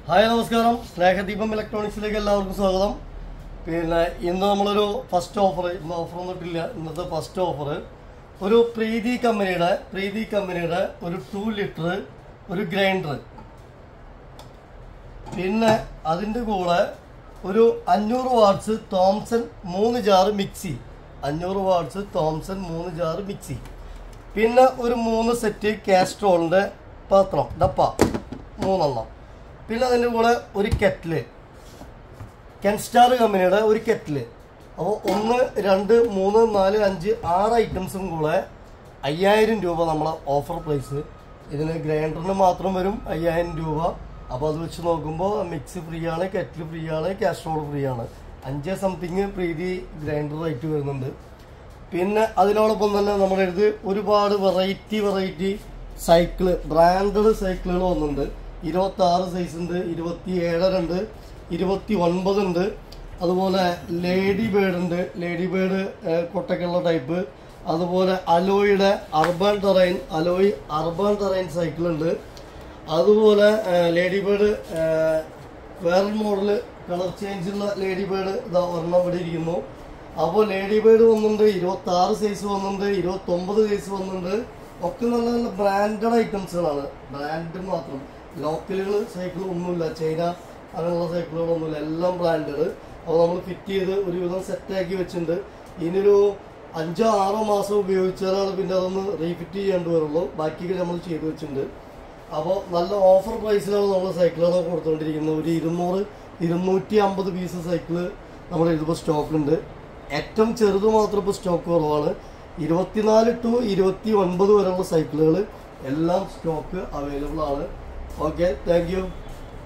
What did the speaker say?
hi നമസ്കാരം സ്നേഹദീപം ഇലക്ട്രോണിക്സിലേക്ക് എല്ലാവർക്കും സ്വാഗതം പിന്നെ ഇന്ന് നമ്മളൊരു ഫസ്റ്റ് ഓഫർ ഇന്ന് ഓഫർ ഒന്നിട്ടില്ല ഇന്നത്തെ ഫസ്റ്റ് ഓഫർ ഒരു പ്രീതി കമ്പനിയുടെ പ്രീതി കമ്പനിയുടെ ഒരു ടു ലിറ്റർ ഒരു ഗ്രൈൻഡർ പിന്നെ അതിൻ്റെ കൂടെ ഒരു അഞ്ഞൂറ് വാട്ട്സ് തോംസൺ മൂന്ന് ജാറ് മിക്സി അഞ്ഞൂറ് വാട്ട്സ് തോംസൺ മൂന്ന് ജാറ് മിക്സി പിന്നെ ഒരു മൂന്ന് സെറ്റ് കാസ്ട്രോളിൻ്റെ പാത്രം ഡപ്പ മൂന്നെണ്ണം പിന്നെ അതിൻ്റെ കൂടെ ഒരു കെറ്റില് കെൻസ്റ്റാർ കമ്പനിയുടെ ഒരു കെറ്റില് അപ്പോൾ ഒന്ന് രണ്ട് മൂന്ന് നാല് അഞ്ച് ആറ് ഐറ്റംസും കൂടെ അയ്യായിരം രൂപ നമ്മളെ ഓഫർ പ്രൈസ് ഇതിന് ഗ്രൈൻഡറിന് മാത്രം വരും അയ്യായിരം രൂപ അപ്പോൾ അത് വെച്ച് നോക്കുമ്പോൾ മിക്സി ഫ്രീ ആണ് കെറ്റിൽ ഫ്രീ ആണ് കാസ്ട്രോൾ ഫ്രീ ആണ് അഞ്ച് സംതിങ് പ്രീതി ഗ്രൈൻഡർ റേറ്റ് വരുന്നുണ്ട് പിന്നെ അതിനോടൊപ്പം തന്നെ നമ്മുടെ അടുത്ത് ഒരുപാട് വെറൈറ്റി വെറൈറ്റി സൈക്കിള് ബ്രാൻഡഡ് സൈക്കിളുകൾ വന്നിട്ടുണ്ട് ഇരുപത്തി ആറ് സൈസ് ഉണ്ട് ഇരുപത്തി ഏഴര ഉണ്ട് ഇരുപത്തി ഒൻപത് ഉണ്ട് അതുപോലെ ലേഡി ബേർഡ് ഉണ്ട് ലേഡി ബേർഡ് കൊട്ടക്കുള്ള ടൈപ്പ് അതുപോലെ അലോയുടെ urban terrain alloy urban terrain cycle ഉണ്ട് അതുപോലെ ലേഡി ബേർഡ് വേറെ മോഡല് കളർ ചേഞ്ചുള്ള ലേഡി ബേർഡ് ഇതാ ഒരെണ്ണം ഇവിടെ ഇരിക്കുന്നു അപ്പോൾ ലേഡി ബേർഡ് വന്നിട്ടുണ്ട് ഇരുപത്തി ആറ് സൈസ് വന്നിട്ടുണ്ട് ഇരുപത്തി ഒമ്പത് സൈസ് വന്നിട്ടുണ്ട് ഒക്കെ നല്ല നല്ല ബ്രാൻഡഡ് ഐറ്റംസുകളാണ് ബ്രാൻഡ് മാത്രം ലോക്കലുകൾ സൈക്കിൾ ഒന്നുമില്ല ചൈന അങ്ങനെയുള്ള സൈക്കിളുകളൊന്നുമില്ല എല്ലാം ബ്രാൻഡഡ് അപ്പോൾ നമ്മൾ ഫിറ്റ് ചെയ്ത് ഒരുവിധം സെറ്റാക്കി വെച്ചിട്ടുണ്ട് ഇനിയൊരു അഞ്ചോ ആറോ മാസം ഉപയോഗിച്ചാലാണ് പിന്നെ അതൊന്ന് റീഫിറ്റ് ചെയ്യേണ്ടി വരുള്ളൂ ബാക്കിയൊക്കെ നമ്മൾ ചെയ്തു വെച്ചിട്ടുണ്ട് അപ്പോൾ നല്ല ഓഫർ പ്രൈസിലാണ് നമ്മൾ സൈക്കിളുകളൊക്കെ കൊടുത്തുകൊണ്ടിരിക്കുന്നത് ഒരു ഇരുന്നൂറ് ഇരുന്നൂറ്റി അമ്പത് പീസ് സൈക്കിള് നമ്മുടെ ഇതിപ്പോൾ സ്റ്റോക്കുണ്ട് ഏറ്റവും ചെറുത് മാത്രം ഇപ്പോൾ സ്റ്റോക്ക് കുറവാണ് ഇരുപത്തിനാല് ടു ഇരുപത്തി ഒൻപത് വരെയുള്ള സൈക്കിളുകൾ എല്ലാം സ്റ്റോക്ക് അവൈലബിൾ ആണ് ഓക്കെ താങ്ക് യു